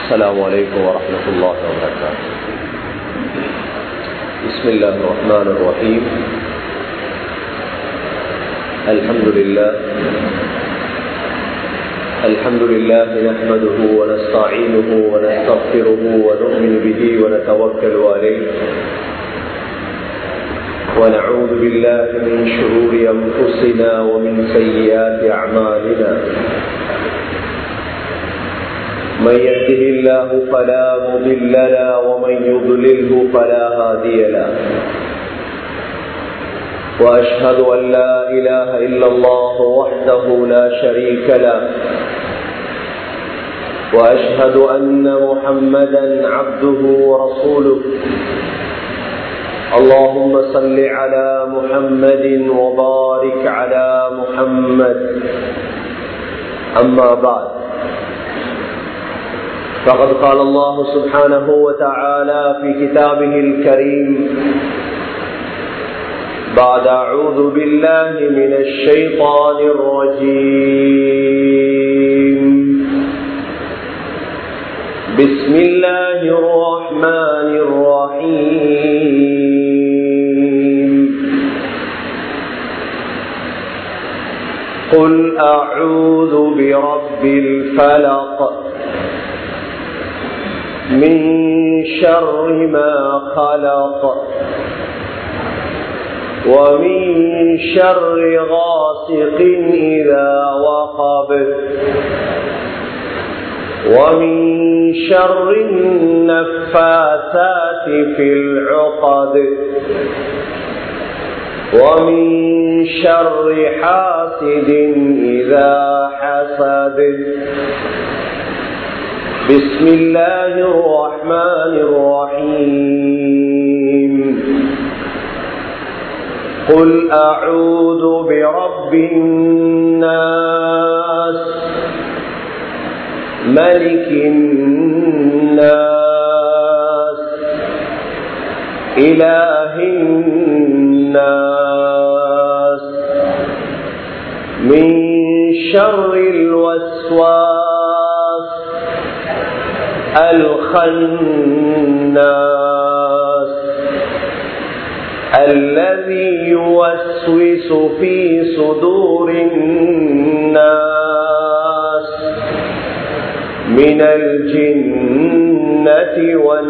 السلام عليكم ورحمة الله وبركاته بسم الله الرحمن الرحيم الحمد لله الحمد لله نحمده ونستعينه ونستغفره ونؤمن به ونتوكل عليه ونعوذ بالله من شرور أنفسنا ومن سيئات أعمالنا من يهده الله فلا مضل له ومن يضلله فلا هادي له وأشهد أن لا إله إلا الله وحده لا شريك له وأشهد أن محمدا عبده ورسوله اللهم صل على محمد وبارك على محمد أما بعد فقد قال الله سبحانه وتعالى في كتابه الكريم بعد أعوذ بالله من الشيطان الرجيم بسم الله الرحمن الرحيم قل أعوذ برب الفلق من شر ما خلق ومن شر غاسق إذا وقب ومن شر النفاثات في العقد ومن شر حاسد إذا حسد بسم الله الرحمن الرحيم قل أعوذ برب الناس ملك الناس إله الناس من شر الوسواس الخناس الذي يوسوس في صدور الناس من الجنة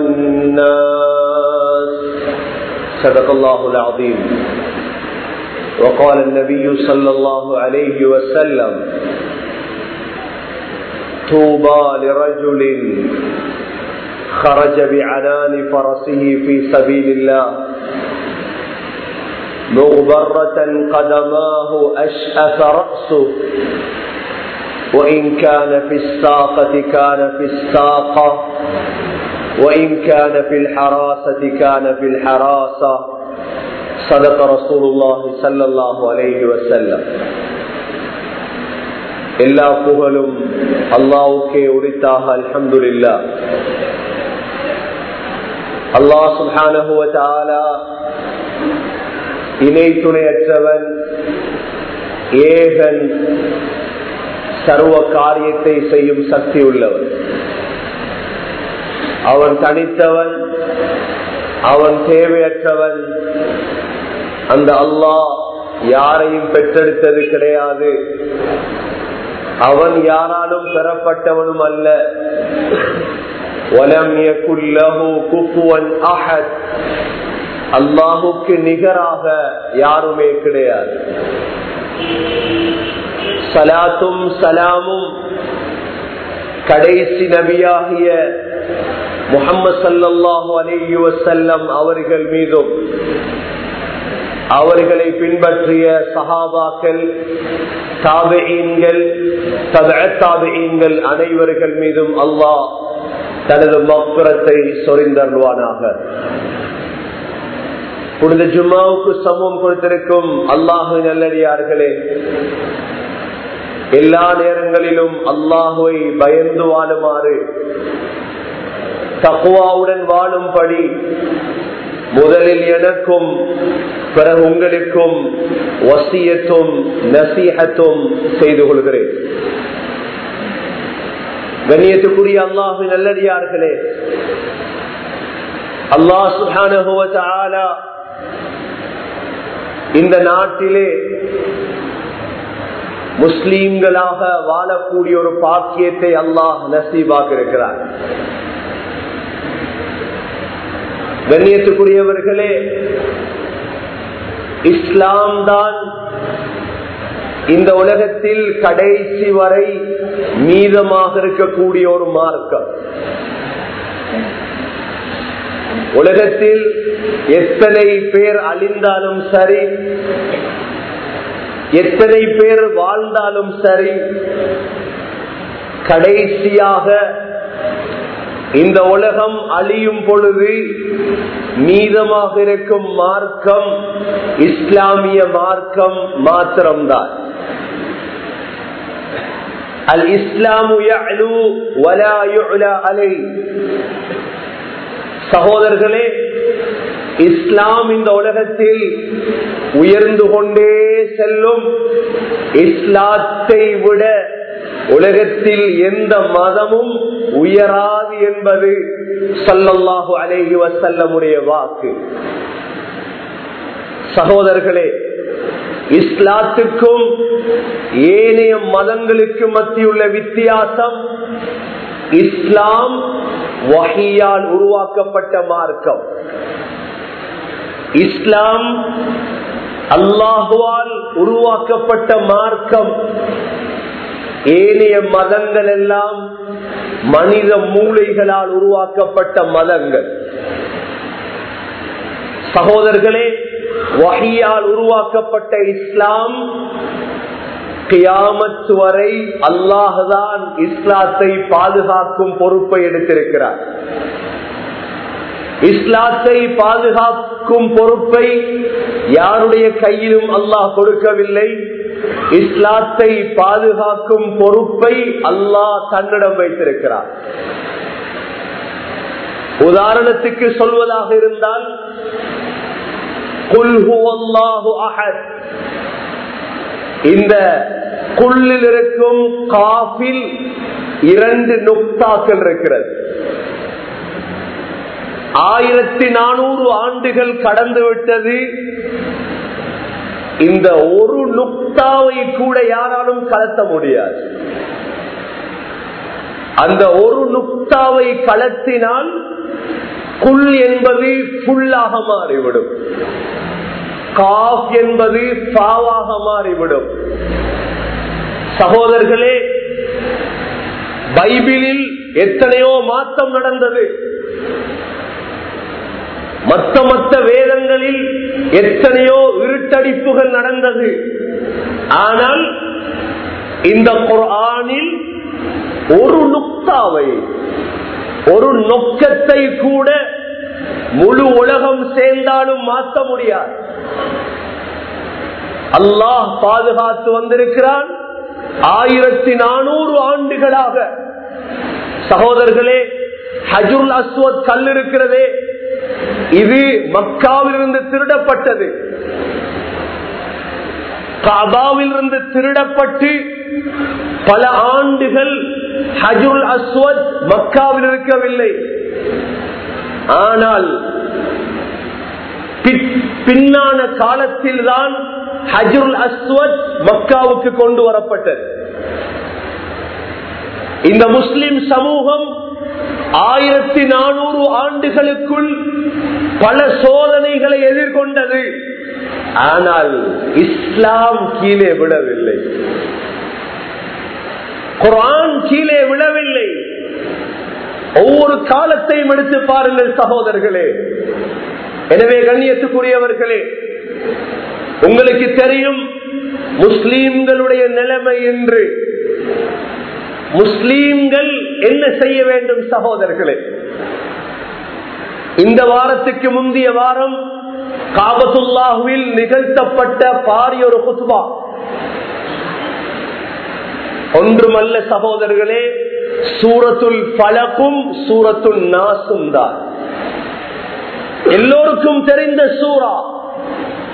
والناس صدق الله العظيم وقال النبي صلى الله عليه وسلم طوبى لرجل خرج بعنان فرسه في سبيل الله مغبرة قدماه أشأث رأسه وإن كان في الساقة كان في الساقة وإن كان في الحراسة كان في الحراسة صدق رسول الله صلى الله عليه وسلم எல்லா புகழும் அல்லாவுக்கே உரித்தாக அல்ஹம்துலில்லா அல்லாஹ் சுல்ஹானஹுவ தாலா இணை துணையற்றவன் ஏகன் சர்வ காரியத்தை செய்யும் சக்தி உள்ளவன் அவன் தனித்தவன் அவன் தேவையற்றவன் அந்த அல்லாஹ் யாரையும் பெற்றெடுத்தது கிடையாது அவன் யாராலும் பெறப்பட்டவனும் அல்ல அல்லாஹுக்கு நிகராக யாருமே கிடையாது சலாத்தும் சலாமும் கடைசி நபியாகிய முகமது சல்லாஹூ அலேஹி வசல்லம் அவர்கள் மீதும் அவர்களை பின்பற்றிய சஹாபாக்கள் தாபெயின்கள் தாபெயின்கள் அனைவர்கள் மீதும் அல்லாஹ் தனது மக்குரத்தை சொரிந்தருவானாக புனித ஜும்மாவுக்கு சமூகம் கொடுத்திருக்கும் அல்லாஹு நல்லடியார்களே எல்லா நேரங்களிலும் அல்லாஹுவை பயந்து வாழுமாறு தக்குவாவுடன் வாழும்படி முதலில் எனக்கும் பிறகு உங்களுக்கும் வசியத்தும் நசீகத்தும் செய்து கொள்கிறேன் கண்ணியத்துக்குரிய அல்லாஹு நல்லடியார்களே அல்லாஹ் சுஹான இந்த நாட்டிலே முஸ்லீம்களாக வாழக்கூடிய ஒரு பாக்கியத்தை அல்லாஹ் நசீபாக இருக்கிறார் கண்ணியத்துக்குரியவர்களே இஸ்லாம் தான் இந்த உலகத்தில் கடைசி வரை மீதமாக இருக்கக்கூடிய ஒரு மார்க்கம் உலகத்தில் எத்தனை பேர் அழிந்தாலும் சரி எத்தனை பேர் வாழ்ந்தாலும் சரி கடைசியாக இந்த உலகம் அழியும் பொழுது மீதமாக இருக்கும் மார்க்கம் இஸ்லாமிய மார்க்கம் மாத்திரம்தான் அல் இஸ்லாமு அலை சகோதரர்களே இஸ்லாம் இந்த உலகத்தில் உயர்ந்து கொண்டே செல்லும் இஸ்லாத்தை விட உலகத்தில் எந்த மதமும் உயராது என்பது சல்லல்லாஹு அலேஹி வசல்லமுடைய வாக்கு சகோதரர்களே இஸ்லாத்துக்கும் ஏனைய மதங்களுக்கு மத்தியுள்ள வித்தியாசம் இஸ்லாம் வகையால் உருவாக்கப்பட்ட மார்க்கம் இஸ்லாம் அல்லாஹுவால் உருவாக்கப்பட்ட மார்க்கம் ஏனைய மதங்கள் எல்லாம் மனித மூளைகளால் உருவாக்கப்பட்ட மதங்கள் சகோதரர்களே வகையால் உருவாக்கப்பட்ட இஸ்லாம் கியாமத் வரை அல்லாஹுதான் இஸ்லாத்தை பாதுகாக்கும் பொறுப்பை எடுத்திருக்கிறார் இஸ்லாத்தை பாதுகாக்கும் பொறுப்பை யாருடைய கையிலும் அல்லாஹ் கொடுக்கவில்லை இஸ்லாத்தை பாதுகாக்கும் பொறுப்பை அல்லாஹ் தன்னிடம் வைத்திருக்கிறார் உதாரணத்துக்கு சொல்வதாக இருந்தால் இந்த குள்ளில் இருக்கும் காஃபில் இரண்டு நுக்தாக்கள் இருக்கிறது ஆயிரத்தி நானூறு ஆண்டுகள் கடந்து விட்டது இந்த ஒரு நுக்தாவை கூட யாராலும் கலத்த முடியாது அந்த ஒரு நுக்தாவை கலத்தினால் குல் என்பது புல்லாக மாறிவிடும் காஃப் என்பது பாவாக மாறிவிடும் சகோதரர்களே பைபிளில் எத்தனையோ மாற்றம் நடந்தது மற்ற மற்ற வேதங்களில் எத்தனையோ இருட்டடிப்புகள் நடந்தது ஆனால் இந்த குரானில் ஒரு நுக்தாவை ஒரு நொக்கத்தை கூட முழு உலகம் சேர்ந்தாலும் மாற்ற முடியாது அல்லாஹ் பாதுகாத்து வந்திருக்கிறான் ஆயிரத்தி நானூறு ஆண்டுகளாக சகோதரர்களே ஹஜுல் அஸ்வத் கல் இருக்கிறதே இது மக்காவிலிருந்து திருடப்பட்டது காபாவிலிருந்து திருடப்பட்டு பல ஆண்டுகள் ஹஜுல் அஸ்வத் மக்காவில் இருக்கவில்லை ஆனால் பின்னான காலத்தில் தான் ஹஜுல் அஸ்வத் மக்காவுக்கு கொண்டு வரப்பட்டது இந்த முஸ்லிம் சமூகம் ஆயிரத்தி நானூறு ஆண்டுகளுக்குள் பல சோதனைகளை எதிர்கொண்டது ஆனால் இஸ்லாம் கீழே விடவில்லை குரான் கீழே விடவில்லை ஒவ்வொரு காலத்தையும் எடுத்து பாருங்கள் சகோதரர்களே எனவே கண்ணியத்துக்குரியவர்களே உங்களுக்கு தெரியும் முஸ்லீம்களுடைய நிலைமை என்று முஸ்லீம்கள் என்ன செய்ய வேண்டும் சகோதரர்களே இந்த வாரத்துக்கு முந்தைய வாரம் காபத்துல்லாஹுவில் நிகழ்த்தப்பட்ட பாரிய ஒரு குத்பா ஒன்றுமல்ல சகோதரர்களே சூரத்துல் பலக்கும் சூரத்துல் நாசும் தான் எல்லோருக்கும் தெரிந்த சூரா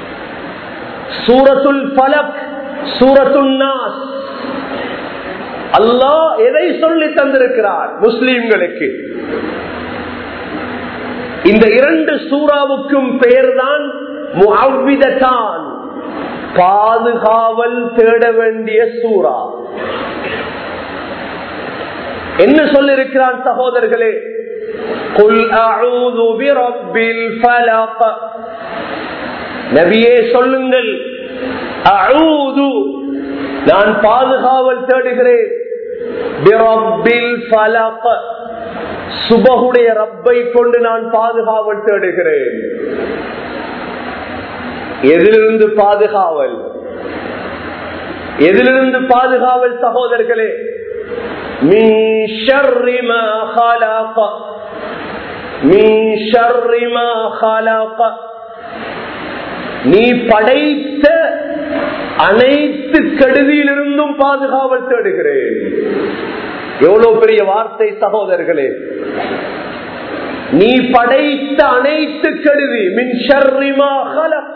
சூரத்துல் பலக் சூரத்துல் நாஸ் அல்லாஹ் எதை சொல்லி தந்திருக்கிறார் முஸ்லிம்களுக்கு இந்த இரண்டு சூறாவுக்கும் பெயர்தான் முஅவ்விதத்தான் பாதுகாவல் தேட வேண்டிய சூறா என்ன சொல்லிருக்கிறான் சகோதரர்களே குல் அஊது பிரப்பில் ஃபலக் நபியே சொல்லுங்கள் அஊது நான் பாதுகாவல் தேடுகிறேன் பிரப்பில் ஃபலக் சுபகுடைய ரப்பை கொண்டு நான் பாதுகாவல் தேடுகிறேன் எதிலிருந்து பாதுகாவல் எதிலிருந்து பாதுகாவல் சகோதரர்களே من شر ما خلق من شر ما خلق நீ படைத்த அனைத்து கெடுதியிலிருந்தும் பாதுகாவல் தேடுகிறேன் எவ்வளவு பெரிய வார்த்தை சகோதரர்களே நீ படைத்த அனைத்து கெடுதி மின் ஷர்ரிமா خلق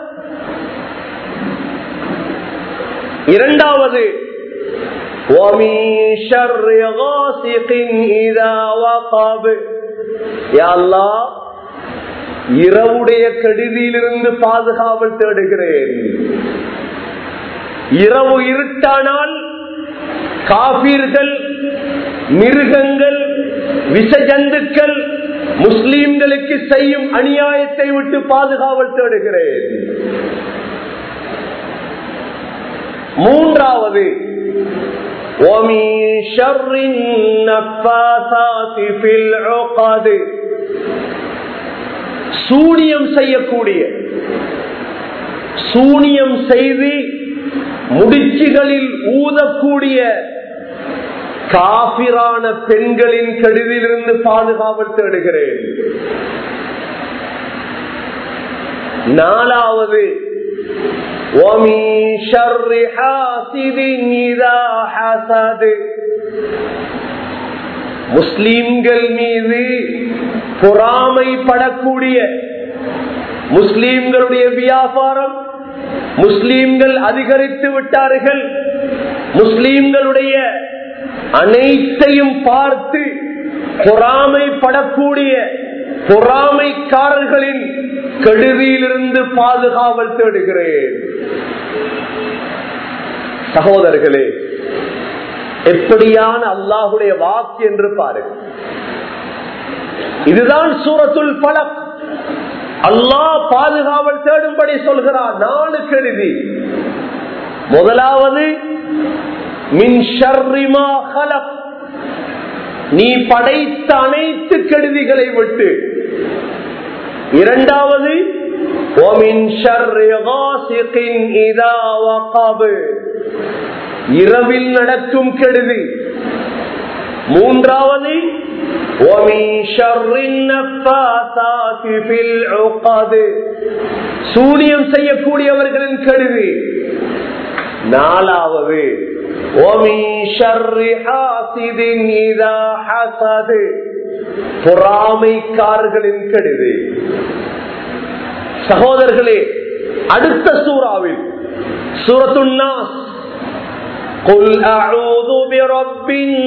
இரண்டாவது ومن شر غاسق إذا وقب يا الله இரவுடைய கெடுதியிலிருந்து பாதுகாவல் தேடுகிறேன் இரவு இருட்டானால் காபீர்கள் மிருகங்கள் விஷஜந்துக்கள் முஸ்லீம்களுக்கு செய்யும் அநியாயத்தை விட்டு பாதுகாவல் தேடுகிறேன் மூன்றாவது ومن شر النفاثات في العقد சூனியம் செய்யக்கூடிய சூனியம் செய்து முடிச்சுகளில் ஊதக்கூடிய காபிரான பெண்களின் கெடுதிலிருந்து பாதுகாவல் தேடுகிறேன் நாலாவது ومن شر حاسد إذا حسد முஸ்லீம்கள் மீது பொறாமைப்படக்கூடிய முஸ்லீம்களுடைய வியாபாரம் முஸ்லீம்கள் அதிகரித்து விட்டார்கள் முஸ்லீம்களுடைய அனைத்தையும் பார்த்து பொறாமைப்படக்கூடிய பொறாமைக்காரர்களின் கெடுதியிலிருந்து பாதுகாவல் தேடுகிறேன் சகோதரர்களே எப்படியான அல்லாஹுடைய வாக்கு என்று பாருங்கள் இதுதான் சூரத்துல் பலக் அல்லாஹ் பாதுகாவல் தேடும்படி சொல்கிறார் நாலு கெடுதி முதலாவது மின் ஷர்ரிமா ஹலக் நீ படைத்த அனைத்து கெடுதிகளை விட்டு இரண்டாவது இரவில் நடக்கும் கெடுதி மூன்றாவது சூனியம் செய்யக்கூடியவர்களின் கெடுதி நாலாவது பொறாமைக்காரர்களின் கெடுதி சகோதரர்களே அடுத்த சூறாவில் சூரத்துன்னா قل أعوذ برب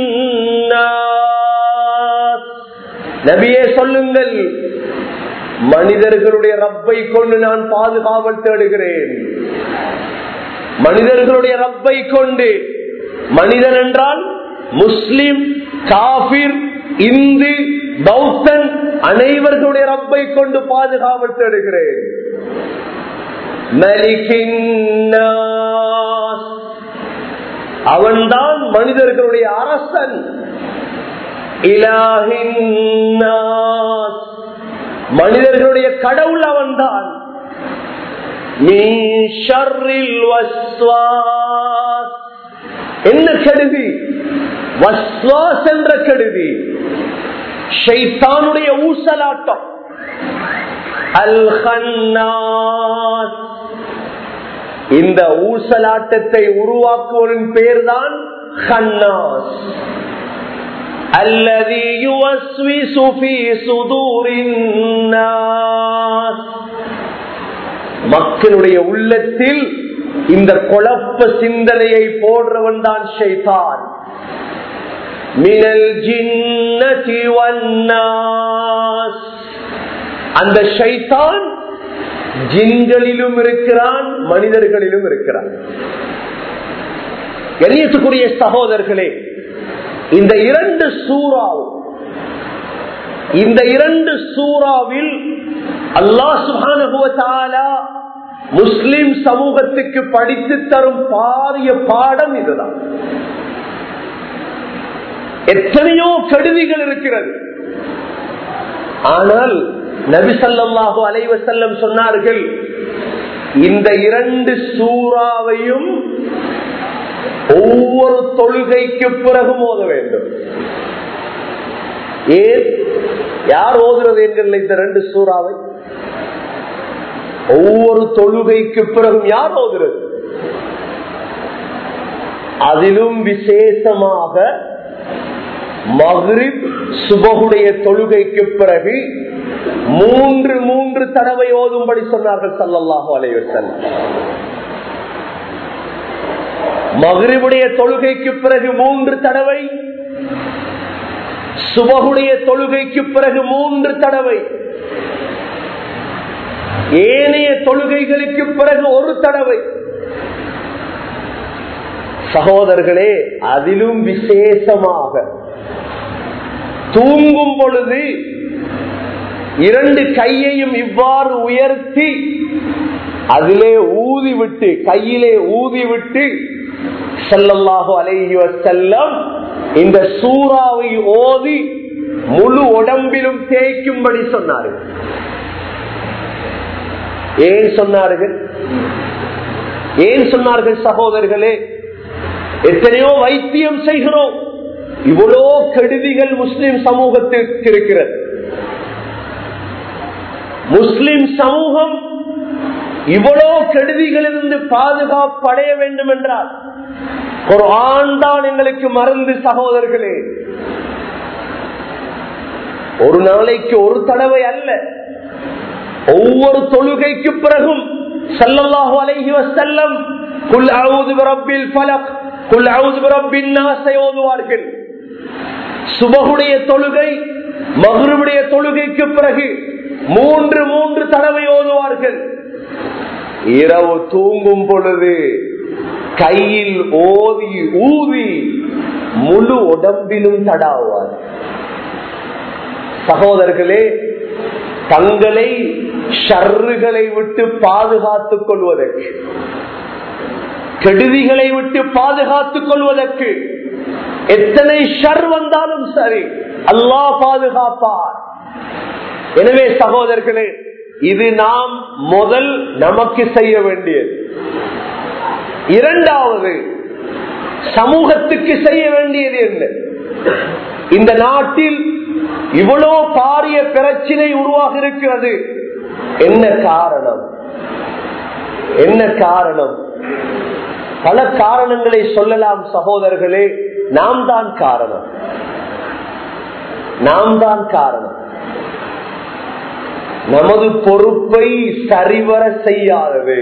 الناس நபியே சொல்லுங்கள் மனிதர்களுடைய ரப்பை கொண்டு நான் பாதுகாவல் தேடுகிறேன் மனிதர்களுடைய ரப்பை கொண்டு மனிதன் என்றால் முஸ்லிம் காபிர் இந்து பௌத்தன் அனைவர்களுடைய ரப்பை கொண்டு பாதுகாவல் தேடுகிறேன் மலிகின்னாஸ் அவன்தான் மனிதர்களுடைய அரசன் இலாஹின்னாஸ் மனிதர்களுடைய கடவுள் அவன்தான் என்ன கெடுதி வஸ்வாஸ் என்ற கெடுதி ஷைத்தானுடைய ஊசலாட்டம் அல் இந்த ஊசலாட்டத்தை உருவாக்குவதன் பேர்தான் ஹன்னாஸ் الذي يوسوس في صدور الناس மக்களுடைய உள்ளத்தில் இந்த குழப்ப சிந்தனையை போடுறவன் தான் ஷைதான் மினல் ஜின்னதி வன்னாஸ் அந்த ஷைத்தான் ஜின்களிலும் இருக்கிறான் மனிதர்களிலும் இருக்கிறான் கண்ணியத்துக்குரிய சகோதரர்களே இந்த இரண்டு சூறாவும் இந்த இரண்டு சூறாவில் அல்லாஹ் சுபானுகுவத்தாலா முஸ்லிம் சமூகத்துக்கு படித்து தரும் பாரிய பாடம் இதுதான் எத்தனையோ கெடுதிகள் இருக்கிறது ஆனால் நபிசல்லாஹு அலைவசல்லம் சொன்னார்கள் இந்த இரண்டு சூறாவையும் ஒவ்வொரு தொழுகைக்கு பிறகு மோத வேண்டும் ஏன் யார் ஓதுறது என்கிற இந்த ரெண்டு சூறாவை ஒவ்வொரு தொழுகைக்கு பிறகும் யார் ஓதுறது அதிலும் விசேஷமாக மஹ்ரிப் சுபகுடைய தொழுகைக்கு பிறகு மூன்று மூன்று தடவை ஓதும்படி சொன்னார்கள் சல்லல்லாஹு அலைவசல் மகிழ்வுடைய தொழுகைக்கு பிறகு மூன்று தடவை சுபகுடைய தொழுகைக்கு பிறகு மூன்று தடவை ஏனைய தொழுகைகளுக்கு பிறகு ஒரு தடவை சகோதரர்களே அதிலும் விசேஷமாக தூங்கும் பொழுது இரண்டு கையையும் இவ்வாறு உயர்த்தி அதிலே ஊதி விட்டு கையிலே ஊதி விட்டு செல்லல்லாஹோ அலைஹி செல்லம் இந்த சூறாவை ஓதி முழு உடம்பிலும் தேய்க்கும்படி சொன்னார்கள் ஏன் சொன்னார்கள் ஏன் சொன்னார்கள் சகோதரர்களே எத்தனையோ வைத்தியம் செய்கிறோம் இவ்வளோ கெடுதிகள் முஸ்லிம் சமூகத்திற்கு இருக்கிறது முஸ்லிம் சமூகம் இவ்வளோ கெடுதிகளிலிருந்து பாதுகாப்பு அடைய வேண்டும் என்றால் ஒரு ஆண்டான் எங்களுக்கு மருந்து சகோதரர்களே ஒரு நாளைக்கு ஒரு தடவை அல்ல ஒவ்வொரு தொழுகைக்கு பிறகும் சல்லல்லாஹு அலைஹி வஸல்லம் குல் அஊது பிரப்பில் ஃபலக் குல் அஊது பிரப்பின் நாஸ் ஓதுவார்கள் சுபகுடைய தொழுகை மகருடைய தொழுகைக்கு பிறகு மூன்று மூன்று தடவை ஓதுவார்கள் இரவு தூங்கும் பொழுது கையில் ஓதி ஊதி முழு உடம்பிலும் தடாவார் சகோதரர்களே தங்களை ஷர்றுகளை விட்டு பாதுகாத்துக் கொள்வதற்கு கெடுதிகளை விட்டு பாதுகாத்துக் கொள்வதற்கு எத்தனை ஷர் வந்தாலும் சரி அல்லாஹ் பாதுகாப்பார் எனவே சகோதரர்களே இது நாம் முதல் நமக்கு செய்ய வேண்டியது இரண்டாவது சமூகத்துக்கு செய்ய வேண்டியது என்ன இந்த நாட்டில் இவ்வளோ பாரிய பிரச்சினை உருவாக இருக்கிறது என்ன காரணம் என்ன காரணம் பல காரணங்களை சொல்லலாம் சகோதரர்களே நாம் தான் காரணம் நாம் தான் காரணம் நமது பொறுப்பை சரிவர செய்யாதது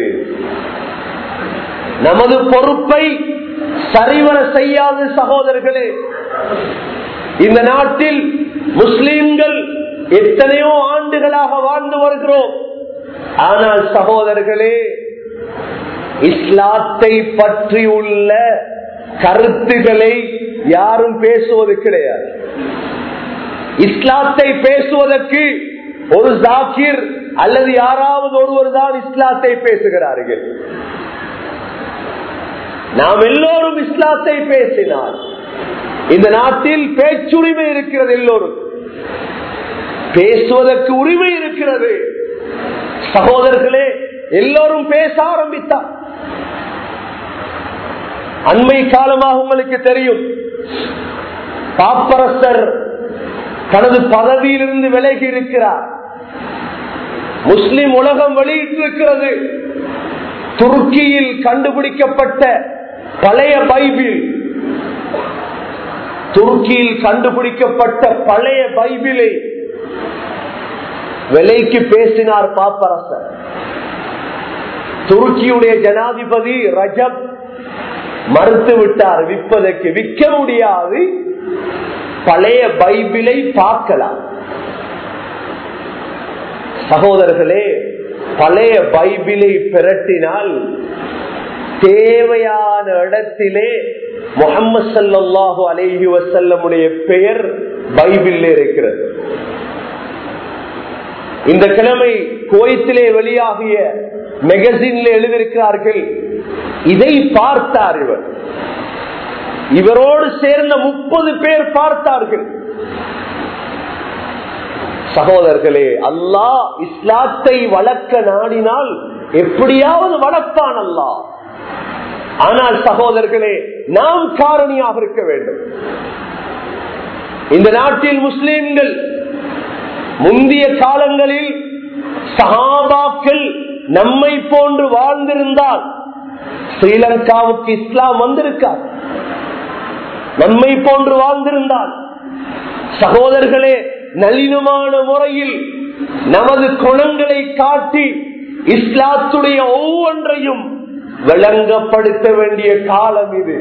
நமது பொறுப்பை சரிவர செய்யாத சகோதரர்களே இந்த நாட்டில் முஸ்லிம்கள் எத்தனையோ ஆண்டுகளாக வாழ்ந்து வருகிறோம் ஆனால் சகோதரர்களே இஸ்லாத்தை பற்றி உள்ள கருத்துக்களை யாரும் பேசுவது கிடையாது இஸ்லாத்தை பேசுவதற்கு ஒரு ஜாக்கிர் அல்லது யாராவது ஒருவர் தான் இஸ்லாத்தை பேசுகிறார்கள் நாம் எல்லோரும் இஸ்லாத்தை பேசினால் இந்த நாட்டில் பேச்சுரிமை இருக்கிறது எல்லோரும் பேசுவதற்கு உரிமை இருக்கிறது சகோதரர்களே எல்லோரும் பேச ஆரம்பித்தார் அண்மை காலமாக உங்களுக்கு தெரியும் பாப்பரசர் தனது பதவியிலிருந்து விலகி இருக்கிறார் முஸ்லிம் உலகம் வெளியிட்டிருக்கிறது துருக்கியில் கண்டுபிடிக்கப்பட்ட பழைய பைபிள் துருக்கியில் கண்டுபிடிக்கப்பட்ட பழைய பைபிளை விலைக்கு பேசினார் பாப்பரசர் துருக்கியுடைய ஜனாதிபதி ரஜப் மறுத்து விட்டார் விற்பதற்கு விற்க முடியாது பழைய பைபிளை பார்க்கலாம் சகோதரர்களே பழைய பைபிளை பிரட்டினால் தேவையான இடத்திலே முகமது சல்லாஹூ அலேஹி வசல்லமுடைய பெயர் பைபிள் இருக்கிறது இந்த கிழமை குவைத்திலே வெளியாகிய மெகசின்ல எழுதியிருக்கிறார்கள் இதை பார்த்தார் இவர் இவரோடு சேர்ந்த முப்பது பேர் பார்த்தார்கள் சகோதரர்களே அல்லாஹ் இஸ்லாத்தை வளர்க்க நாடினால் எப்படியாவது வளர்ப்பான் அல்லாஹ் ஆனால் சகோதரர்களே நாம் காரணியாக இருக்க வேண்டும் இந்த நாட்டில் முஸ்லிம்கள் முந்தைய காலங்களில் சஹாபாக்கள் நம்மை போன்று வாழ்ந்திருந்தால் ஸ்ரீலங்காவுக்கு இஸ்லாம் வந்திருக்கார் நம்மை போன்று வாழ்ந்திருந்தால் சகோதரர்களே நளினமான முறையில் நமது குணங்களை காட்டி இஸ்லாத்துடைய ஒவ்வொன்றையும் விளங்கப்படுத்த வேண்டிய காலம் இது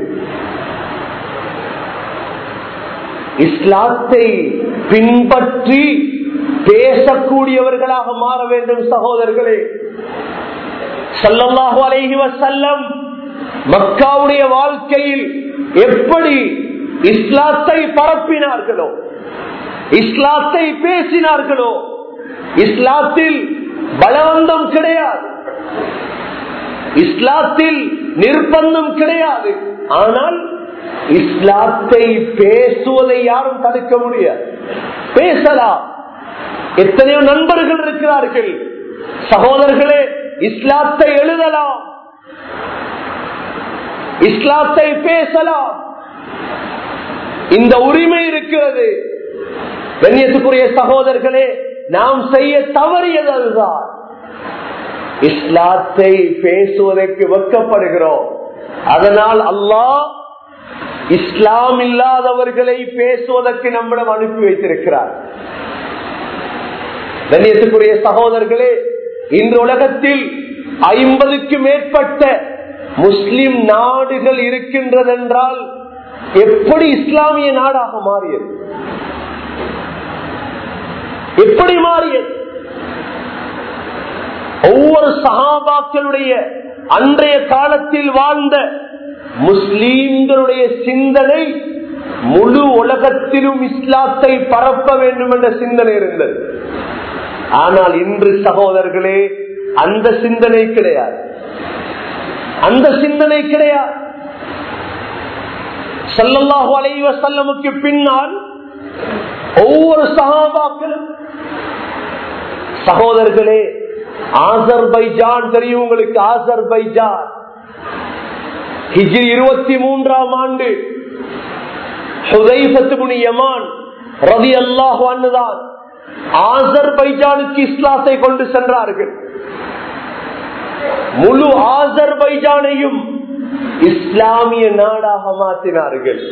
இஸ்லாத்தை பின்பற்றி பேசக்கூடியவர்களாக மாற வேண்டும் சகோதரர்களே சல்லல்லாஹு அலைஹி வசல்லம் மக்காவுடைய வாழ்க்கையில் எப்படி இஸ்லாத்தை பரப்பினார்களோ இஸ்லாத்தை பேசினார்களோ இஸ்லாத்தில் பலவந்தம் கிடையாது இஸ்லாத்தில் நிர்பந்தம் கிடையாது ஆனால் இஸ்லாத்தை பேசுவதை யாரும் தடுக்க முடியாது பேசலாம் எத்தனையோ நண்பர்கள் இருக்கிறார்கள் சகோதரர்களே இஸ்லாத்தை எழுதலாம் இஸ்லாத்தை பேசலாம் இந்த உரிமை இருக்கிறது கண்ணியத்துக்குரிய சகோதரர்களே நாம் செய்ய தவறியது அதுதான் இஸ்லாத்தை பேசுவதற்கு வெக்கப்படுகிறோம் அதனால் அல்லாஹ் இஸ்லாம் இல்லாதவர்களை பேசுவதற்கு நம்மிடம் அனுப்பி வைத்திருக்கிறார் கண்ணியத்துக்குரிய சகோதரர்களே இன்று உலகத்தில் ஐம்பதுக்கு மேற்பட்ட முஸ்லிம் நாடுகள் இருக்கின்றதென்றால் எப்படி இஸ்லாமிய நாடாக மாறியது எப்படி மாறியது ஒவ்வொரு சகாபாக்களுடைய அன்றைய காலத்தில் வாழ்ந்த முஸ்லீம்களுடைய சிந்தனை முழு உலகத்திலும் இஸ்லாத்தை பரப்ப வேண்டும் என்ற சிந்தனை இருந்தது ஆனால் இன்று சகோதரர்களே அந்த சிந்தனை கிடையாது அந்த சிந்தனை கிடையாது சல்லல்லாஹு அலைவ செல்லமுக்கு பின்னால் ஒவ்வொரு சகாபாக்களும் சகோதரர்களே ஆசர் பைஜான் தெரியும் உங்களுக்கு ஆசர் பைஜான் ஹிஜி இருபத்தி மூன்றாம் ஆண்டு யமான் ரவி அல்லாஹ் அண்ணுதான் ஆசர் பைஜானுக்கு இஸ்லாத்தை கொண்டு சென்றார்கள் முழு ஆசர் பைஜானையும் இஸ்லாமிய நாடாக மாற்றினார்கள்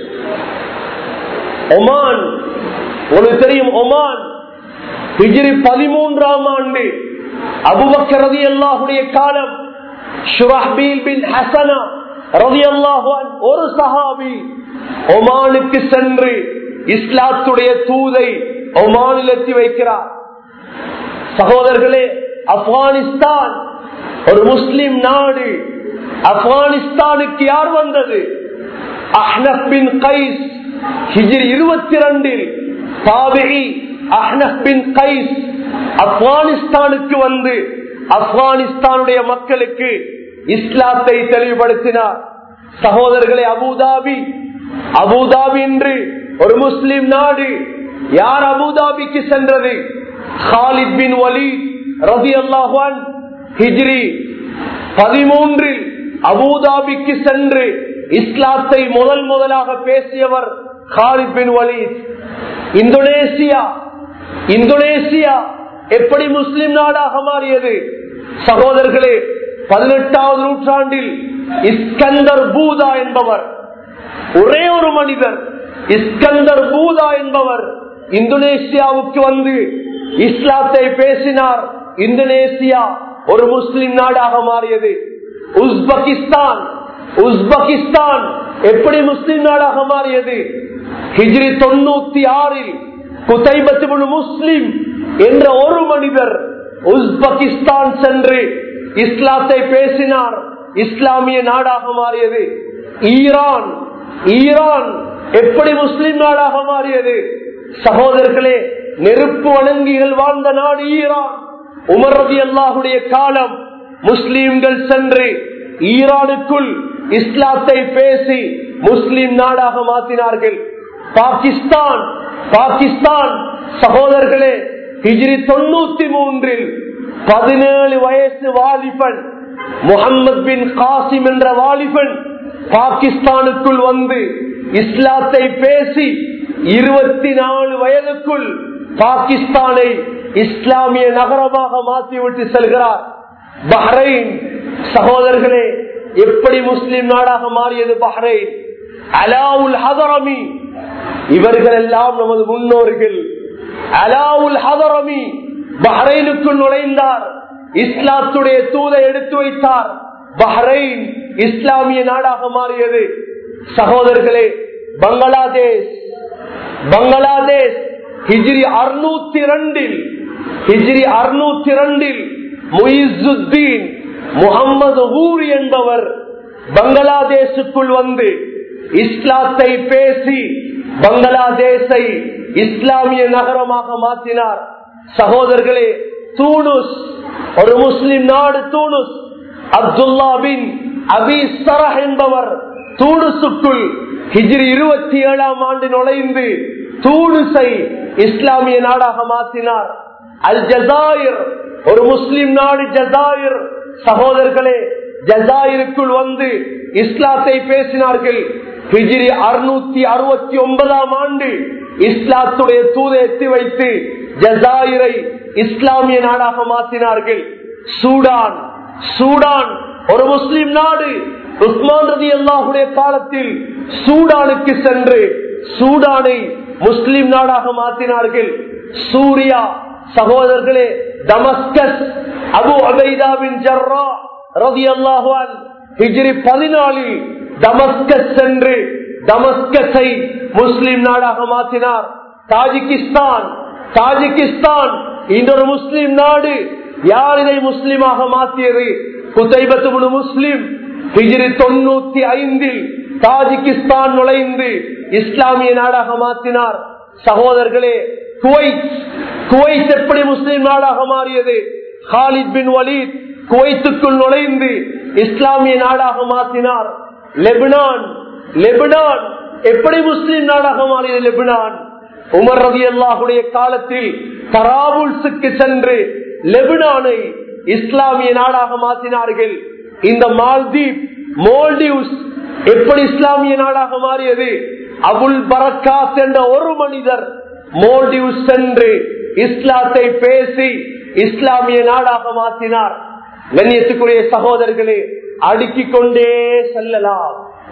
ஒமான் உங்களுக்கு தெரியும் ஒமான் ஹிஜ்ரி பதிமூன்றாம் ஆண்டு அபுபக்கர் ரதி அல்லாஹுடைய காலம் ஷுரஹ்பீல் பின் ஹசனா ரதி அல்லாஹுவான் ஒரு சஹாபி ஒமானுக்கு சென்று இஸ்லாத்துடைய தூதை ஒமானில் எத்தி வைக்கிறார் சகோதரர்களே ஆப்கானிஸ்தான் ஒரு முஸ்லிம் நாடு ஆப்கானிஸ்தானுக்கு யார் வந்தது அஹ்னப் பின் கைஸ் ஹிஜ்ரி இருபத்தி ரெண்டில் தாபிகி அஹ்னப் பின் கைஸ் ஆப்கானிஸ்தானுக்கு வந்து ஆப்கானிஸ்தானுடைய மக்களுக்கு இஸ்லாத்தை தெளிவுபடுத்தினார் சகோதரர்களே அபுதாபி அபுதாபி என்று ஒரு முஸ்லிம் நாடு யார் அபுதாபிக்கு சென்றது ஹாலித் பின் வலி ரதி அல்லாஹான் ஹிஜ்ரி பதிமூன்றில் அபுதாபிக்கு சென்று இஸ்லாத்தை முதல் முதலாக பேசியவர் Khalid bin Walid Indonesia Indonesia எப்படி முஸ்லிம் நாடாக மாறியது சகோதரர்களே பதினெட்டாவது நூற்றாண்டில் இஸ்கந்தர் பூதா என்பவர் ஒரே ஒரு மனிதர் இஸ்கந்தர் பூதா என்பவர் இந்தோனேசியாவுக்கு வந்து இஸ்லாத்தை பேசினார் இந்தோனேசியா ஒரு முஸ்லிம் நாடாக மாறியது உஸ்பெகிஸ்தான் உஸ்பெகிஸ்தான் எப்படி முஸ்லிம் நாடாக மாறியது ஹிஜ்ரி தொண்ணூத்தி ஆறில் குதைபத்து முஸ்லிம் என்ற ஒரு மனிதர் உஸ்பெகிஸ்தான் சென்று இஸ்லாத்தை பேசினார் இஸ்லாமிய நாடாக மாறியது ஈரான் ஈரான் எப்படி முஸ்லிம் நாடாக மாறியது சகோதரர்களே நெருப்பு வணங்கிகள் வாழ்ந்த நாடு ஈரான் உமர் ரதி அல்லாஹுடைய காலம் முஸ்லிம்கள் சென்று ஈரானுக்குள் இஸ்லாத்தை பேசி முஸ்லிம் நாடாக மாற்றினார்கள் பாகிஸ்தான் பாகிஸ்தான் சகோதரர்களே ஹிஜ்ரி தொண்ணூத்தி மூன்றில் பதினேழு வயசு வாலிபன் முகமது பின் காசிம் என்ற வாலிபன் பாகிஸ்தானுக்குள் வந்து இஸ்லாத்தை பேசி இருபத்தி நாலு வயதுக்குள் பாகிஸ்தானை இஸ்லாமிய நகரமாக மாற்றிவிட்டு செல்கிறார் பஹ்ரைன் சகோதரர்களே எப்படி முஸ்லிம் நாடாக மாறியது பஹ்ரைன் அலாவுல் ஹதரமி இவர்கள் எல்லாம் நமது முன்னோர்கள் அலாவுல் ஹதரமி பஹ்ரைனுக்குள் நுழைந்தார் இஸ்லாத்துடைய தூதை எடுத்து வைத்தார் பஹ்ரைன் இஸ்லாமிய நாடாக மாறியது சகோதரர்களே பங்களாதேஷ் பங்களாதேஷ் ஹிஜ்ரி அறுநூத்தி இரண்டில் ஹிஜ்ரி அறுநூத்தி இரண்டில் முயிசுத்தீன் முகமது ஊர் என்பவர் பங்களாதேஷுக்குள் வந்து இஸ்லாத்தை பேசி பங்களாதேஷை இஸ்லாமிய நகரமாக மாற்றினார் சகோதரர்களே தூணுஸ் ஒரு முஸ்லிம் நாடு தூணுஸ் அப்துல்லா பின் அபி சரஹ் என்பவர் தூணுசுக்குள் ஹிஜ்ரி இருபத்தி ஏழாம் ஆண்டு நுழைந்து தூணுசை இஸ்லாமிய நாடாக மாற்றினார் அல் ஜசாயிர் ஒரு முஸ்லிம் நாடு ஜசாயிர் சகோதரர்களே ஜசாயிருக்குள் வந்து இஸ்லாத்தை பேசினார்கள் ஹிஜ்ரி அறுநூத்தி அறுபத்தி ஒன்பதாம் ஆண்டு இஸ்லாத்துடைய தூதை எத்தி வைத்து ஜசாயிரை இஸ்லாமிய நாடாக மாற்றினார்கள் சூடான் சூடான் ஒரு முஸ்லிம் நாடு உஸ்மான் ரதி அல்லாஹுடைய காலத்தில் சூடானுக்கு சென்று சூடானை முஸ்லிம் நாடாக மாற்றினார்கள் சூரியா சகோதரர்களே டமஸ்கஸ் அபு அபைதாவின் ஜர்ரா ரதி அல்லாஹுவான் ஹிஜ்ரி பதினாலில் டமஸ்கஸ் சென்று டமஸ்கஸை முஸ்லிம் நாடாக மாற்றினார் தாஜிகிஸ்தான் தாஜிகிஸ்தான் இன்னொரு முஸ்லிம் நாடு யார் இதை முஸ்லிமாக மாற்றியது குத்தைபத்து முஸ்லிம் ஹிஜ்ரி தொண்ணூத்தி ஐந்தில் தாஜிகிஸ்தான் நுழைந்து இஸ்லாமிய நாடாக மாற்றினார் சகோதரர்களே குவைத் குவைத் எப்படி முஸ்லிம் நாடாக மாறியது ஹாலித் பின் வலீத் குவைத்துக்குள் நுழைந்து இஸ்லாமிய நாடாக மாற்றினார் லெபனான் லெபனான் எப்படி முஸ்லிம் நாடாக மாறியது லெபனான் உமர் ரவி அல்லாஹுடைய காலத்தில் தராபுல்ஸுக்கு சென்று லெபனானை இஸ்லாமிய நாடாக மாற்றினார்கள் இந்த மால்தீப் மோல்டிவ்ஸ் எப்படி இஸ்லாமிய நாடாக மாறியது அபுல் பரக்காஸ் என்ற ஒரு மனிதர் மோல்டிவ்ஸ் சென்று இஸ்லாத்தை பேசி இஸ்லாமிய நாடாக மாற்றினார் கண்ணியத்துக்குரிய சகோதரர்களே அடுக்கிக் கொண்டே செல்லலாம்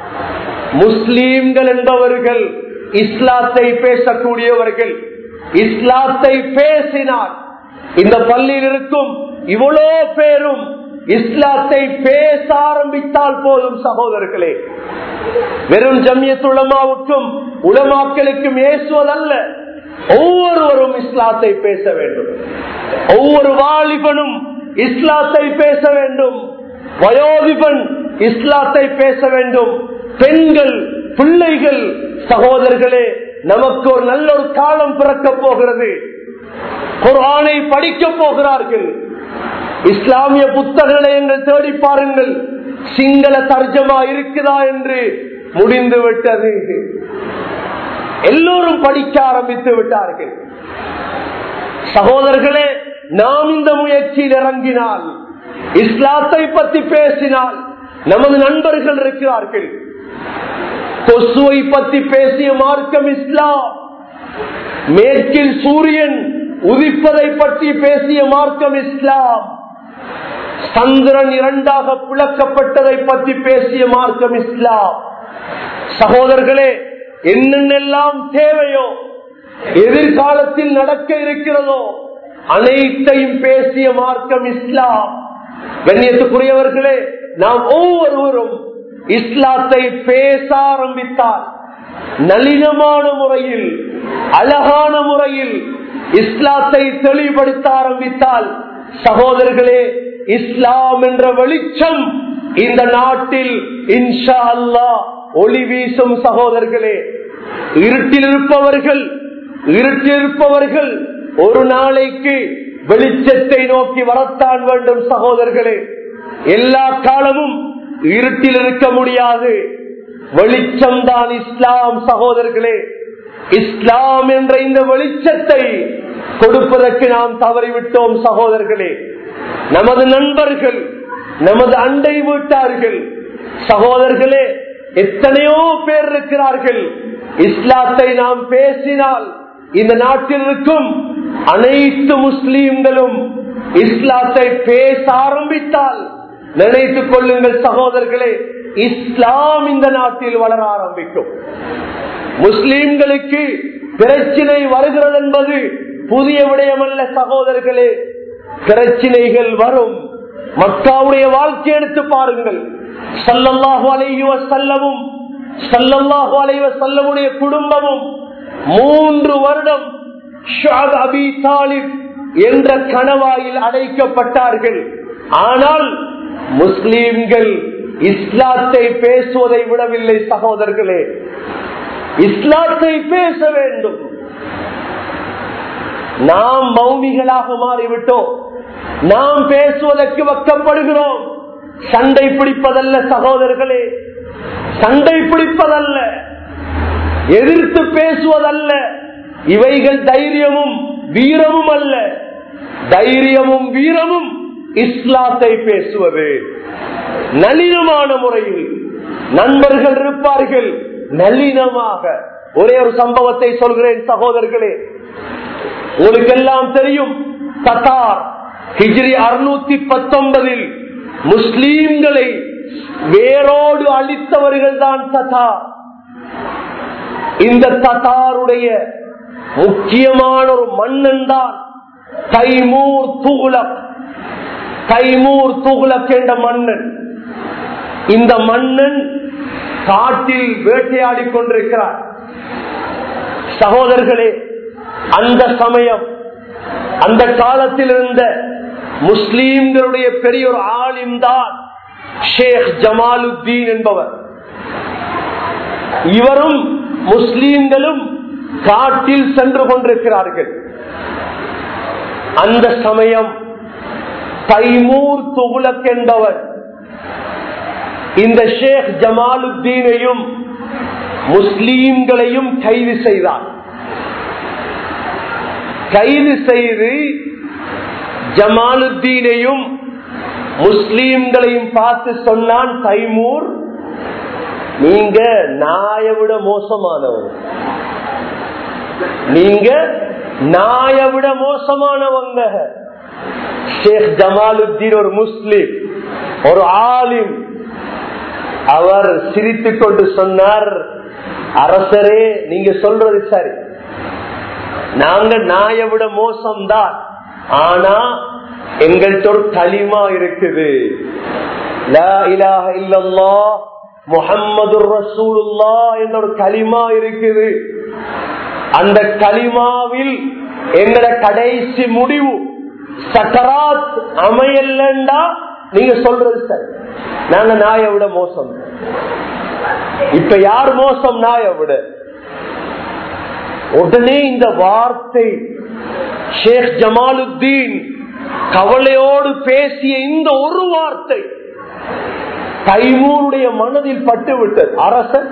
முஸ்லீம்கள் என்பவர்கள் இஸ்லாத்தை பேசக்கூடியவர்கள் இஸ்லாத்தை பேசினார் இந்த பள்ளியில் இருக்கும் இவ்வளோ பேரும் இஸ்லாத்தை பேச ஆரம்பித்தால் போதும் சகோதரர்களே வெறும் ஜம்யத் உலமாவுக்கும் உலமாக்களுக்கும் ஏசுவதல்ல ஒவ்வொருவரும் இஸ்லாத்தை பேச வேண்டும் ஒவ்வொரு வாலிபனும் இஸ்லாத்தை பேச வேண்டும் வயோதிபன் இஸ்லாத்தை பேச வேண்டும் பெண்கள் பிள்ளைகள் சகோதரர்களே நமக்கு ஒரு நல்ல ஒரு காலம் பிறக்க போகிறது குரானை படிக்க போகிறார்கள் இஸ்லாமிய புத்தகங்களை எங்கள் தேடி பாருங்கள் சிங்கள தர்ஜமா இருக்குதா என்று முடிந்து விட்டது எல்லோரும் படிக்க ஆரம்பித்து விட்டார்கள் சகோதரர்களே நாம் இந்த முயற்சியில் இறங்கினால் இஸ்லாத்தை பற்றி பேசினால் நமது நண்பர்கள் இருக்கிறார்கள் கொசுவை பற்றி பேசிய மார்க்கம் இஸ்லாம் மேற்கில் சூரியன் உதிப்பதை பற்றி பேசிய மார்க்கம் இஸ்லாம் சந்திரன் இரண்டாக பிளக்கப்பட்டதை பற்றி பேசிய மார்க்கம் இஸ்லாம் சகோதரர்களே என்னென்னெல்லாம் தேவையோ எதிர்காலத்தில் நடக்க இருக்கிறதோ அனைத்தையும் பேசிய மார்க்கம் இஸ்லாம் கண்ணியத்துக்குரியவர்களே நாம் ஒவ்வொருவரும் இஸ்லாத்தை பேச ஆரம்பித்தால் நளினமான முறையில் அழகான முறையில் இஸ்லாத்தை தெளிவுபடுத்த ஆரம்பித்தால் சகோதரர்களே இஸ்லாம் என்ற வெளிச்சம் இந்த நாட்டில் இன்ஷா அல்லா ஒளி வீசும் சகோதரர்களே இருட்டில் இருப்பவர்கள் இருட்டில் இருப்பவர்கள் ஒரு நாளைக்கு வெளிச்சத்தை நோக்கி வரத்தான் வேண்டும் சகோதரர்களே எல்லா காலமும் இருட்டில் இருக்க முடியாது வெளிச்சம் தான் இஸ்லாம் சகோதரர்களே இஸ்லாம் என்ற இந்த வெளிச்சத்தை கொடுப்பதற்கு நாம் தவறிவிட்டோம் சகோதரர்களே நமது நண்பர்கள் நமது அண்டை வீட்டார்கள் சகோதரர்களே எத்தனையோ பேர் இருக்கிறார்கள் இஸ்லாத்தை நாம் பேசினால் இந்த நாட்டில் இருக்கும் அனைத்து முஸ்லீம்களும் இஸ்லாத்தை பேச ஆரம்பித்தால் நினைத்துக் கொள்ளுங்கள் சகோதரர்களே இஸ்லாம் இந்த நாட்டில் வளர ஆரம்பிக்கும் முஸ்லீம்களுக்கு பிரச்சினை வருகிறது என்பது புதிய விடயமல்ல சகோதரர்களே பிரச்சினைகள் வரும் மக்காவுடைய வாழ்க்கை எடுத்து பாருங்கள் சல்லல்லாஹு அலைவ செல்லவும் சல்லல்லாஹு அலைவ செல்லமுடைய குடும்பமும் மூன்று வருடம் ஷாத் அபி தாலிப் என்ற கணவாயில் அடைக்கப்பட்டார்கள் ஆனால் முஸ்லீம்கள் இஸ்லாத்தை பேசுவதை விடவில்லை சகோதரர்களே இஸ்லாத்தை பேச வேண்டும் நாம் மௌனிகளாக மாறிவிட்டோம் நாம் பேசுவதற்கு வக்கப்படுகிறோம் சண்டை பிடிப்பதல்ல சகோதரர்களே சண்டை பிடிப்பதல்ல எதிர்த்து பேசுவதல்ல இவைகள் தைரியமும் வீரமும் அல்ல தைரியமும் வீரமும் இஸ்லாத்தை பேசுவது நளினமான முறையில் நண்பர்கள் இருப்பார்கள் நளினமாக ஒரே ஒரு சம்பவத்தை சொல்கிறேன் சகோதரர்களே உங்களுக்கு எல்லாம் தெரியும் தத்தார் ஹிஜ்ரி அறுநூத்தி பத்தொன்பதில் முஸ்லீம்களை வேரோடு அழித்தவர்கள் தான் தத்தார் இந்த தத்தாருடைய முக்கியமான ஒரு மன்னன் தான் தைமூர் துகுலக் தைமூர் துகுலக் என்ற மன்னன் இந்த மன்னன் காட்டில் வேட்டையாடி கொண்டிருக்கிறார் சகோதரர்களே அந்த சமயம் அந்த காலத்தில் இருந்த முஸ்லீம்களுடைய பெரிய ஒரு ஆலிம் தான் ஷேக் ஜமாலுத்தீன் என்பவர் இவரும் முஸ்லீம்களும் காட்டில் சென்று கொண்டிருக்கிறார்கள் அந்த சமயம் தைமூர் துகுலக் என்பவர் இந்த ஷேக் ஜமாலுத்தீனையும் முஸ்லீம்களையும் கைது செய்தார் கைது செய்து ஜமாலுத்தீனையும் முஸ்லீம்களையும் பார்த்து சொன்னான் தைமூர் நீங்க நாயை விட மோசமானவர் நீங்க நாயை விட மோசமானவங்க ஷேக் ஜமாலுத்தீன் ஒரு முஸ்லிம் ஒரு ஆலிம் அவர் சிரித்துக் கொண்டு சொன்னார் அரசரே நீங்க சொல்றது சரி நாங்க நாயை விட மோசம்தான் ஆனா எங்கள்கிட்ட ஒரு களிமா இருக்குது முகம்மது ரசூலுல்லா என்ற ஒரு களிமா இருக்குது அந்த களிமாவில் எங்கட கடைசி முடிவு சக்கராத் அமையலண்டா நீங்க சொல்றது சரி நாங்க நாயை விட மோசம் இப்ப யார் மோசம் நாயை விட உடனே இந்த வார்த்தை ஷேக் ஜமாலுத்தீன் கவலையோடு பேசிய இந்த ஒரு வார்த்தை தைமூருடைய மனதில் பட்டு விட்டது அரசர்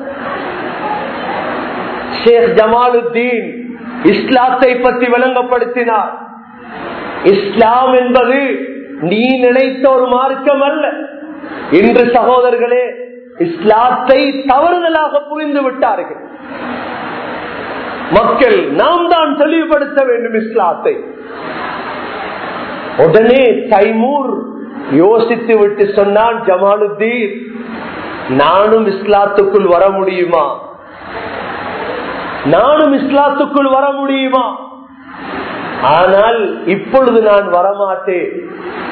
ஷேக் ஜமாலுத்தீன் இஸ்லாத்தை பற்றி விளங்கப்படுத்தினார் இஸ்லாம் என்பது நீ நினைத்த ஒரு மார்க்கம் அல்ல இன்று சகோதரர்களே இஸ்லாத்தை தவறுதலாக புரிந்து விட்டார்கள் மக்கள் நாம் தான் தெளிவுபடுத்த வேண்டும் இஸ்லாத்தை உடனே தைமூர் யோசித்து விட்டு சொன்னான் ஜமாலுத்தீன் நானும் இஸ்லாத்துக்குள் வர முடியுமா நானும் இஸ்லாத்துக்குள் வர முடியுமா ஆனால் இப்பொழுது நான் வரமாட்டேன்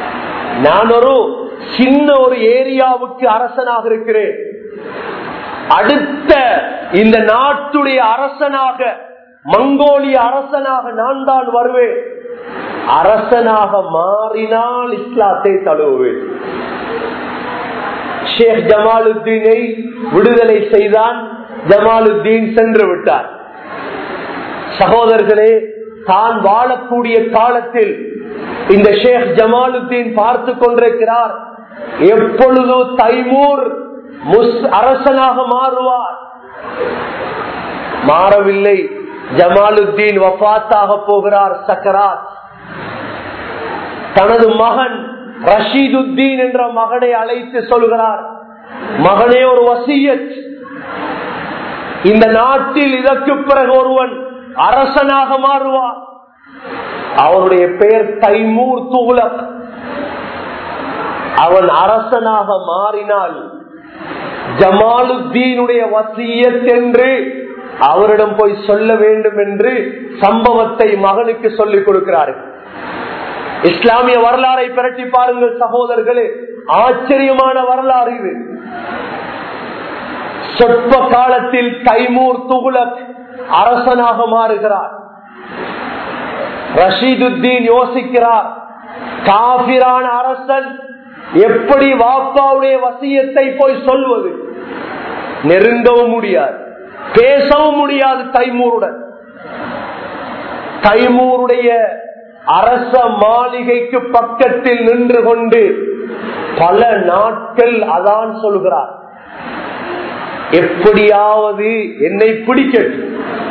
நான் ஒரு சின்ன ஒரு ஏரியாவுக்கு அரசனாக இருக்கிறேன் அடுத்த இந்த நாட்டுடைய அரசனாக மங்கோலிய அரசனாக நான் தான் வருவேன் அரசனாக மாறினால் இஸ்லாத்தை தழுவுவேன் ஷேக் ஜமாலுத்தீனை விடுதலை செய்தான் ஜமாலுத்தீன் சென்று விட்டார் சகோதரர்களே தான் வாழக்கூடிய காலத்தில் இந்த ஷேக் ஜமாலுத்தீன் பார்த்து கொண்டிருக்கிறார் எப்பொழுதோ தைமூர் முஸ் அரசனாக மாறுவார் மாறவில்லை ஜமாலுத்தீன் வபாத்தாக போகிறார் சக்கராத் தனது மகன் ரஷீதுத்தீன் என்ற மகனை அழைத்து சொல்கிறார் மகனே ஒரு வசியத் இந்த நாட்டில் இதற்கு பிறகு ஒருவன் அரசனாக மாறுவார் அவனுடைய பெயர் தைமூர் துகுலக் அவன் அரசனாக மாறினால் ஜமாலுத்தீனுடைய வசியத் என்று அவரிடம் போய் சொல்ல வேண்டும் என்று சம்பவத்தை மகனுக்கு சொல்லிக் கொடுக்கிறார்கள் இஸ்லாமிய வரலாறை பிரட்டி பாருங்கள் சகோதரர்களே ஆச்சரியமான வரலாறு இது சொற்ப காலத்தில் கைமூர் துகுலக் அரசனாக மாறுகிறார் ரஷீதுத்தீன் யோசிக்கிறார் காபிரான அரசன் எப்படி வாப்பாவுடைய வசியத்தை போய் சொல்வது நெருங்கவும் முடியாது பேசவும் முடியாது தைமூருடன் தைமூருடைய அரச மாளிகைக்கு பக்கத்தில் நின்று கொண்டு பல நாட்கள் அதான் சொல்கிறார் எப்படியாவது என்னை பிடிக்கட்டும்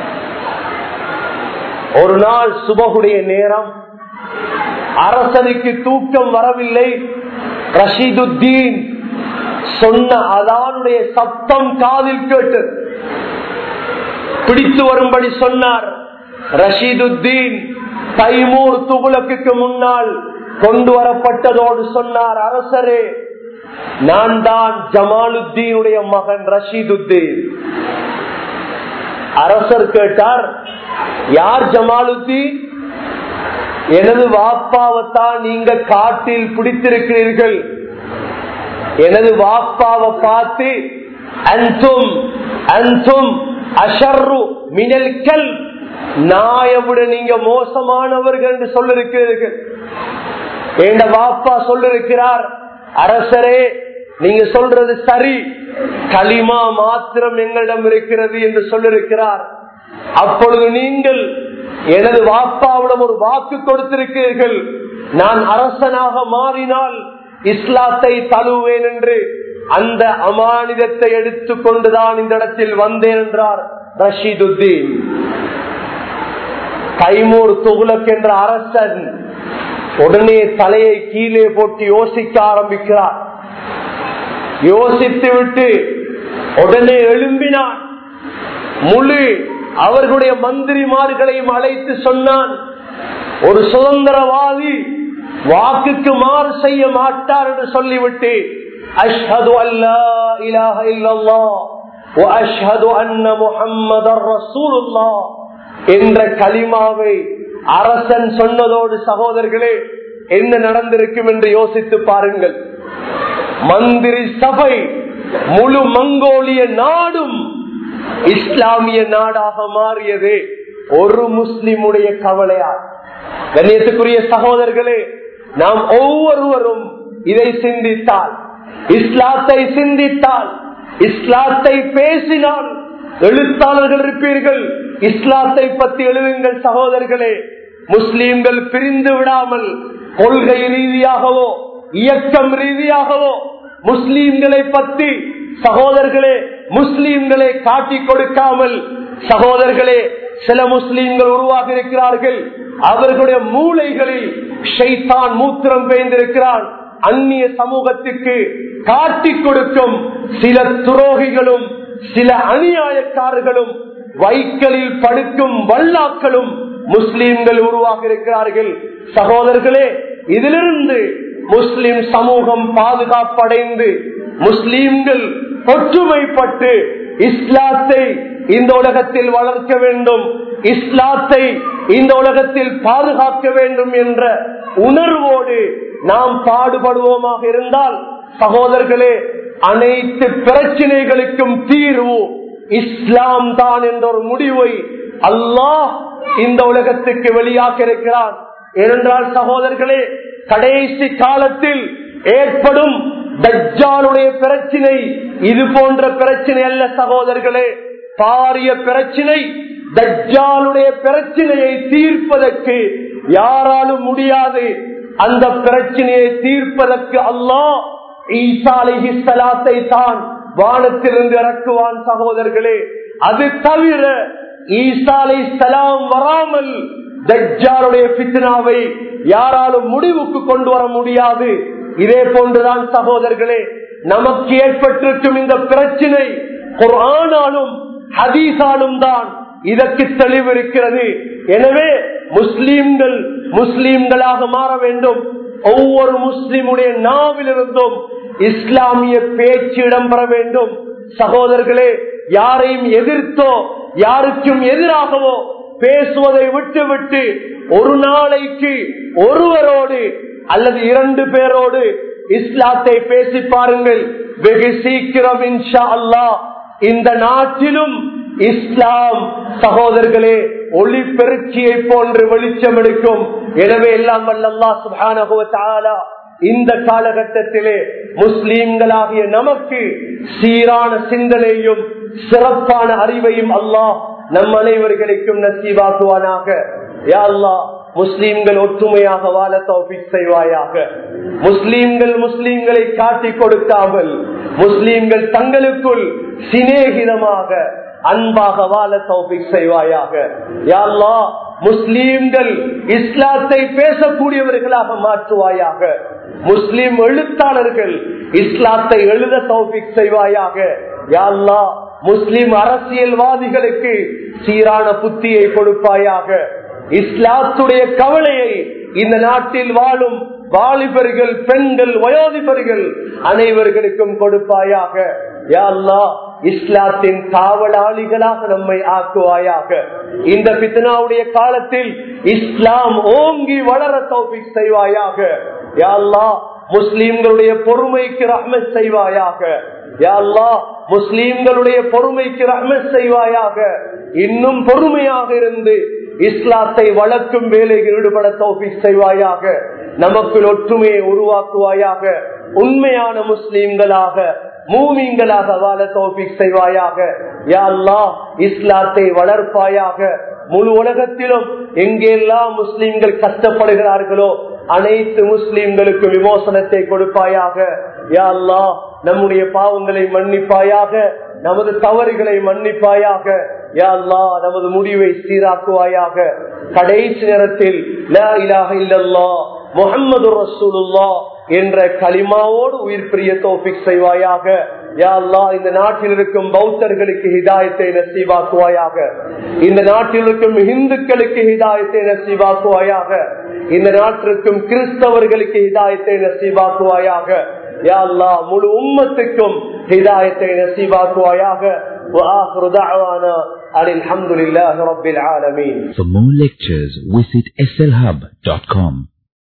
ஒரு நாள் சுபகுடைய நேரம் அரசனுக்கு தூக்கம் வரவில்லை ரஷீதுத்தீன் சொன்ன அதானுடைய சத்தம் காதில் கேட்டு பிடித்து வரும்படி சொன்னார் ரஷீதுத்தீன் தைமூர் துகுலக்கு முன்னால் கொண்டு வரப்பட்டதோடு சொன்னார் அரசரே நான் தான் ஜமாலுத்தீனுடைய மகன் ரஷீதுத்தீன் அரசர் கேட்டார் யார் ஜமாலுத்தீன் எனது வாப்பாவைத்தான் நீங்க காட்டில் பிடித்திருக்கிறீர்கள் எனது வாப்பாவை பார்த்து அன்தும் அன்தும் அஷர்ரு மினல் கல் நாயை விட நீங்க மோசமானவர்கள் என்று சொல்லிருக்கிறீர்கள் என் வாப்பா சொல்லிருக்கிறார் அரசரே நீங்க சொல்றது சரி களிமா மாத்திரம் எங்களிடம் இருக்கிறது என்று சொல்லிருக்கிறார் அப்பொழுது நீங்கள் எனது வாப்பாவிடம் ஒரு வாக்கு கொடுத்திருக்கிறீர்கள் நான் அரசனாக மாறினால் இஸ்லாத்தை தழுவேன் என்று அந்த அமானிதத்தை எடுத்துக் கொண்டுதான் இந்த இடத்தில் வந்தேன் என்றார் ரஷீதுத்தீன் கைமூர் துகுலக் என்ற அரசன் உடனே தலையை கீழே போட்டு யோசிக்க ஆரம்பிக்கிறார் யோசித்து விட்டு உடனே எழும்பினான் முழு அவர்களுடைய மந்திரிமார்களையும் அழைத்து சொன்னான் ஒரு சுதந்திரவாதி வாக்குக்கு மாறு செய்ய மாட்டார் என்று சொல்லிவிட்டு அஷ்ஹது அல்லா இலாஹ இல்லல்லாஹ் வ அஷ்ஹது அன்ன முஹம்மதர் ரசூலுல்லாஹ் என்ற கலிமாவை அரசன் சொன்னதோடு சகோதரர்களே என்ன நடந்திருக்கும் என்று யோசித்து பாருங்கள் மந்திரி சபை முழு மங்கோலிய நாடும் இஸ்லாமிய நாடாக மாறியது ஒரு முஸ்லிமுடைய கவலையா கண்ணியத்துக்குரிய சகோதரர்களே நாம் ஒவ்வொருவரும் இதை சிந்தித்தால் இஸ்லாத்தை சிந்தித்தால் இஸ்லாத்தை பேசினால் எழுத்தாளர்கள் இருப்பீர்கள் இஸ்லாத்தை பற்றி எழுதுங்கள் சகோதரர்களே முஸ்லீம்கள் பிரிந்து விடாமல் கொள்கை ரீதியாகவோ இயக்கம் ரீதியாகவோ முஸ்லீம்களை பற்றி சகோதரர்களே முஸ்லீம்களை காட்டிக் கொடுக்காமல் சகோதரர்களே சில முஸ்லீம்கள் உருவாக இருக்கிறார்கள் அவர்களுடைய மூளைகளில் ஷைத்தான் மூத்திரம் பெய்ந்திருக்கிறான் அந்நிய சமூகத்துக்கு காட்டிக் கொடுக்கும் சில துரோகிகளும் சில அநியாயக்காரர்களும் வைக்கலில் படுக்கும் வல்லாக்களும் முஸ்லீம்கள் உருவாக இருக்கிறார்கள் சகோதரர்களே இதிலிருந்து முஸ்லிம் சமூகம் பாதுகாப்படைந்து முஸ்லீம்கள் ஒற்றுமைப்பட்டு இஸ்லாத்தை இந்த உலகத்தில் வளர்க்க வேண்டும் இஸ்லாத்தை இந்த உலகத்தில் பாதுகாக்க வேண்டும் என்ற உணர்வோடு நாம் பாடுபடுவோமாக இருந்தால் சகோதரர்களே அனைத்து பிரச்சனைகளுக்கும் தீர்வு இஸ்லாம் தான் என்ற ஒரு முடிவை அல்லாஹ் இந்த உலகத்துக்கு வெளியாக்க இருக்கிறான் ஏனென்றால் சகோதரர்களே கடைசி காலத்தில் ஏற்படும் தஜ்ஜாலுடைய பிரச்சினை இது போன்ற பிரச்சனை அல்ல சகோதரர்களே பாரிய பிரச்சினை தஜ்ஜாலுடைய பிரச்சனையை தீர்ப்பதற்கு யாராலும் முடியாது அந்த பிரச்சனையை தீர்ப்பதற்கு அல்லாஹ் ஈசா அலிஹிஸ்லாத்தை தான் வானத்திலிருந்து இறக்குவான் சகோதரர்களே அது தவிர ஈசா அலிஸ்லாம் வராமல் தஜ்ஜாலுடைய பித்னாவை யாராலும் முடிவுக்கு கொண்டு வர முடியாது இதே போன்றுதான் சகோதரர்களே நமக்கு ஏற்பட்டிருக்கும் இந்த பிரச்சினை குரானாலும் ஹதீஸாலும் தான் இதற்கு தெளிவு இருக்கிறது எனவே முஸ்லீம்கள் முஸ்லீம்களாக மாற வேண்டும் ஒவ்வொரு முஸ்லிமுடைய நாவிலிருந்தும் இஸ்லாமிய பேச்சு இடம்பெற வேண்டும் சகோதரர்களே யாரையும் எதிர்த்தோ யாருக்கும் எதிராகவோ பேசுவதை விட்டு விட்டு ஒரு நாளைக்கு ஒருவரோடு அல்லது இரண்டு பேரோடு இஸ்லாத்தை பேசி பாருங்கள் வெகு சீக்கிரம் இன்ஷா அல்லாஹ் இந்த நாட்டிலும் இஸ்லாம் சகோதரர்களே ஒளி பெருக்கியை போன்று வெளிச்சம் எடுக்கும் எனவே எல்லாம் வல்லல்லா சுபான இந்த காலகட்டத்திலே முஸ்லீம்களாகிய நமக்கு சீரான சிந்தனையும் சிறப்பான அறிவையும் அல்லாஹ் நம் அனைவர்களுக்கும் நசீவாக்குவானாக யா அல்லாஹ் முஸ்லீம்கள் ஒற்றுமையாக வாழ தௌபிக் செய்வாயாக முஸ்லீம்கள் முஸ்லீம்களை காட்டிக் கொடுக்காமல் முஸ்லீம்கள் தங்களுக்குள் சிநேகிதமாக அன்பாக வாழ தௌபிக் செய்வாயாக யாழ்லா முஸ்லீம்கள் இஸ்லாத்தை பேசக்கூடியவர்களாக மாற்றுவாயாக முஸ்லிம் எழுத்தாளர்கள் இஸ்லாத்தை எழுத தௌபிக் செய்வாயாக யாழ்லா முஸ்லிம் அரசியல்வாதிகளுக்கு சீரான புத்தியை கொடுப்பாயாக இஸ்லாத்துடைய கவலையை இந்த நாட்டில் வாழும் வாலிபர்கள் பெண்கள் வயோதிபர்கள் அனைவர்களுக்கும் கொடுப்பாயாக யாழ்லா இஸ்லாத்தின் காவலாளிகளாக நம்மை ஆக்குவாயாக இந்த பித்தனாவுடைய காலத்தில் இஸ்லாம் ஓங்கி வளர தௌபிக் செய்வாயாக யாழ்லா முஸ்லீம்களுடைய பொறுமைக்கு ரஹ்மத் செய்வாயாக யாழ்லா முஸ்லீம்களுடைய பொறுமைக்கு ரஹ்மத் செய்வாயாக இன்னும் பொறுமையாக இருந்து இஸ்லாத்தை வளர்க்கும் வேலையில் ஈடுபட தௌபிக் செய்வாயாக நமக்குள் ஒற்றுமையை உருவாக்குவாயாக உண்மையான முஸ்லீம்களாக மூமிங்களாக வாழ தோப்பிக் செய்வாயாக யா அல்லாஹ் இஸ்லாத்தை வளர்ப்பாயாக முழு உலகத்திலும் எங்கெல்லாம் முஸ்லிம்கள் கஷ்டப்படுகிறார்களோ அனைத்து முஸ்லிம்களுக்கு விமோசனத்தை கொடுப்பாயாக யா அல்லாஹ் நம்முடைய பாவங்களை மன்னிப்பாயாக நமது தவறுகளை மன்னிப்பாயாக யா அல்லாஹ் நமது முடிவை சீராக்குவாயாக கடைசி நேரத்தில் லா இலாஹ இல்லல்லாஹ் முகம்மது ரசூலுல்லா என்ற களிமாவோடு உயிர் பிரிய தோபிக் செய்வாயாக யா அல்லா இந்த நாட்டில் இருக்கும் பௌத்தர்களுக்கு ஹிதாயத்தை நசீவாக்குவாயாக இந்த நாட்டில் இருக்கும் இந்துக்களுக்கு ஹிதாயத்தை நசீவாக்குவாயாக இந்த நாட்டிற்கும் கிறிஸ்தவர்களுக்கு ஹிதாயத்தை நசீவாக்குவாயாக யா அல்லா முழு உம்மத்துக்கும் ஹிதாயத்தை நசீவாக்குவாயாக وآخر دعوانا أن الحمد لله رب العالمين For more lectures, visit slhub.com.